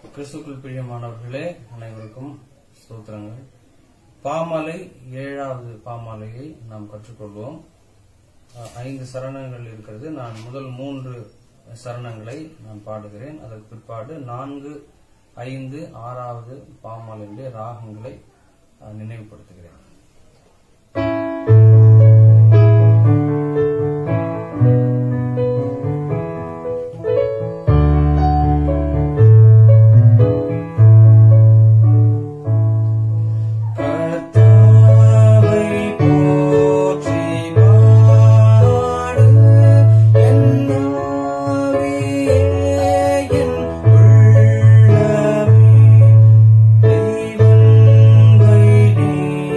கிறிஸ்துக்குள் பிரியமானவர்களே அனைவருக்கும் ஸ்தோத்திரங்கள் பாமாலை ஏழாவது பாமாலையை நாம் கற்றுக்கொள்வோம் அஹ், ஐந்து சரணங்கள் இருக்கிறது நான் முதல் மூன்று சரணங்களை நான் பாடுகிறேன் அதற்கு பிற்பாடு நான்கு ஐந்து ஆறாவது பாமாலையிலே ராகங்களை அஹ், நினைவுபடுத்துகிறேன் கர்த்தாவை போற்றி பாடு என் ஆவியே என் உள்ளமே தெய்வங்களை நீ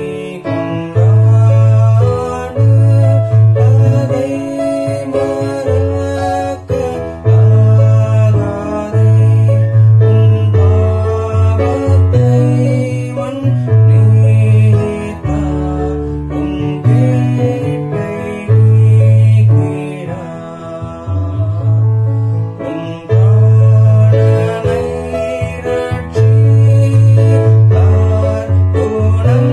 கொண்டாடு அதை மறக்க ஆகாதே உன் பாவத்தை மன்னித்தா உன் கேட்டை நீக்கிறா உன் பாடலை ரட்சித்தார் குணம்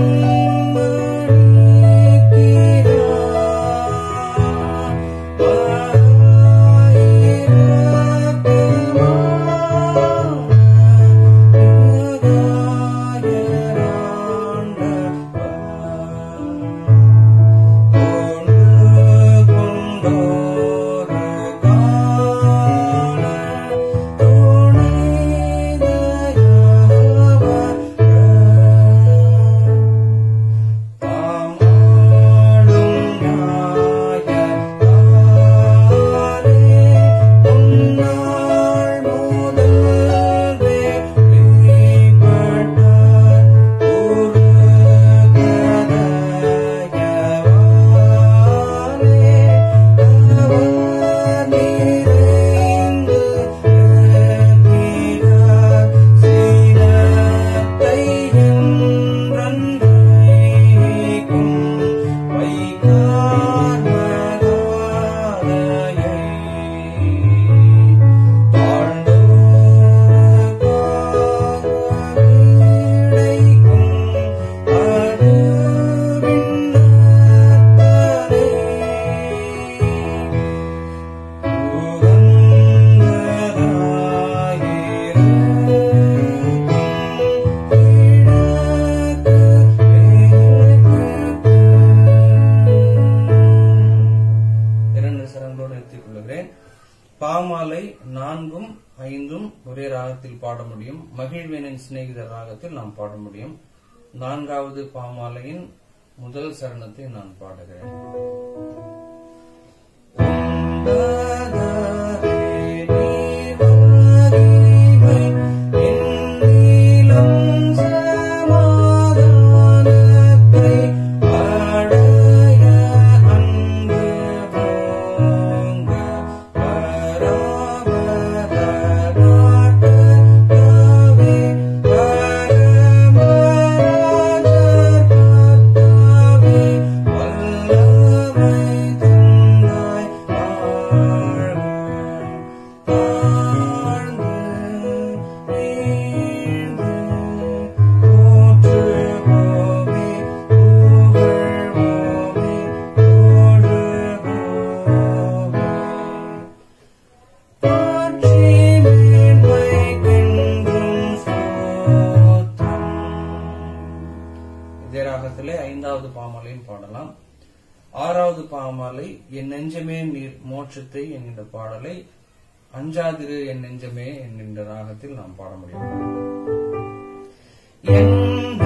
இரண்டு சரங்களோடு நிறுத்திக் கொள்கிறேன் பாமாலை நான்கும் ஐந்தும் ஒரே ராகத்தில் பாட முடியும் மகிழ்வேனின் சிநேகிதர் ராகத்தில் நாம் பாட முடியும் நான்காவது பாமாலையின் முதல் சரணத்தை நான் பாடுகிறேன் இதே ராகத்திலே ஐந்தாவது பாமாலையும் பாடலாம் ஆறாவது பாமாலை என் நெஞ்சமே நீர் மோட்சத்தை என்கின்ற பாடலை அஞ்சாதிரு என் நெஞ்சமே என்கின்ற ராகத்தில் நாம் பாட முடியும் என்